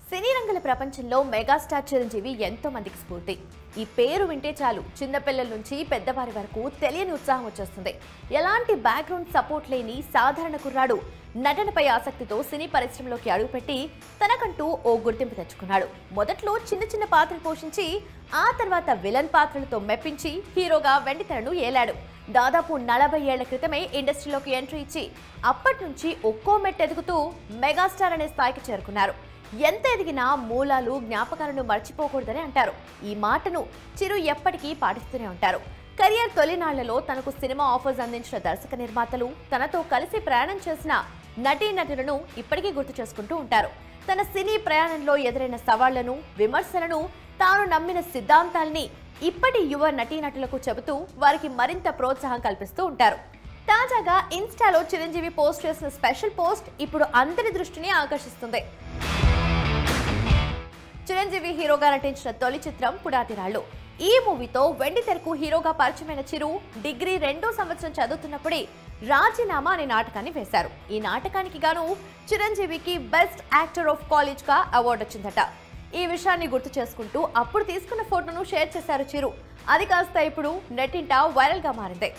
సినీ రంగుల ప్రపంచంలో మెగాస్టార్ చిరంజీవి ఎంతో మందికి స్ఫూర్తి ఈ పేరు వింటే చాలు చిన్నపిల్లల నుంచి పెద్దవారి వరకు తెలియని ఉత్సాహం వచ్చేస్తుంది ఎలాంటి బ్యాక్గ్రౌండ్ సపోర్ట్ లేని సాధారణ కుర్రాడు నటనపై ఆసక్తితో సినీ పరిశ్రమలోకి అడుగుపెట్టి తనకంటూ ఓ గుర్తింపు తెచ్చుకున్నాడు మొదట్లో చిన్న చిన్న పాత్రలు పోషించి ఆ తర్వాత విలన్ పాత్రలతో మెప్పించి హీరోగా వెండితెరను ఏలాడు దాదాపు నలభై ఏళ్ల క్రితమే ఇండస్ట్రీలోకి ఎంట్రీ ఇచ్చి అప్పటి నుంచి ఒక్కో మెట్టు ఎదుగుతూ మెగాస్టార్ అనే స్థాయికి చేరుకున్నారు ఎంత ఎదిగినా మూలాలు జ్ఞాపకాలను మర్చిపోకూడదని అంటారు ఈ మాటను చిరు ఎప్పటికీ పాటిస్తూనే ఉంటారు కెరియర్ తొలినాళ్లలో తనకు సినిమా ఆఫర్స్ అందించిన దర్శక నిర్మాతలు తనతో కలిసి ప్రయాణం చేసిన నటీనటులను ఇప్పటికీ గుర్తు చేసుకుంటూ ఉంటారు తన సినీ ప్రయాణంలో ఎదురైన సవాళ్లను విమర్శలను తాను నమ్మిన సిద్ధాంతాల్ని ఇప్పటి యువ నటీనటులకు చెబుతూ వారికి మరింత ప్రోత్సాహం కల్పిస్తూ ఉంటారు తాజాగా ఇన్స్టాలో చిరంజీవి పోస్ట్ చేసిన స్పెషల్ పోస్ట్ ఇప్పుడు అందరి దృష్టిని ఆకర్షిస్తుంది చిరంజీవి హీరోగా నటించిన తొలి చిత్రం పుడాతిరాళ్ళు ఈ మూవీతో వెండి తెరకు హీరోగా పరిచయమైన చిరు డిగ్రీ రెండో సంవత్సరం చదువుతున్నప్పుడే రాజీనామా అనే నాటకాన్ని వేశారు ఈ నాటకానికి గాను చిరంజీవికి బెస్ట్ యాక్టర్ ఆఫ్ కాలేజ్ గా అవార్డు వచ్చిందట ఈ విషయాన్ని గుర్తు చేసుకుంటూ అప్పుడు తీసుకున్న ఫోటోను షేర్ చేశారు చిరు అది కాస్త ఇప్పుడు నెట్టింట వైరల్ గా మారింది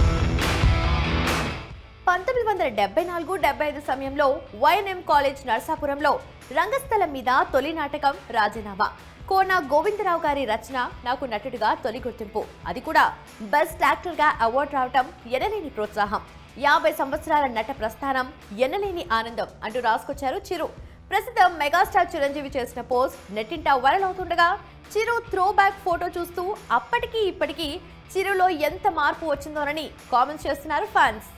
పంతొమ్మిది వందల డెబ్బై నాలుగు డెబ్బై ఐదు సమయంలో వైఎన్ఎం కాలేజ్ నర్సాపురంలో రంగస్థలం మీద తొలి నాటకం రాజీనామా కోన గోవిందరావు గారి రచన నాకు నటుడిగా తొలి గుర్తింపు అది కూడా బెస్ట్ యాక్టర్గా అవార్డు రావటం ఎనలేని ప్రోత్సాహం యాభై సంవత్సరాల నట ప్రస్థానం ఎనలేని ఆనందం అంటూ రాసుకొచ్చారు చిరు ప్రస్తుతం మెగాస్టార్ చిరంజీవి చేసిన పోస్ట్ నెట్టింట వైరల్ అవుతుండగా చిరు త్రో బ్యాక్ ఫోటో చూస్తూ అప్పటికి ఇప్పటికీ చిరులో ఎంత మార్పు వచ్చిందోనని కామెంట్స్ చేస్తున్నారు ఫ్యాన్స్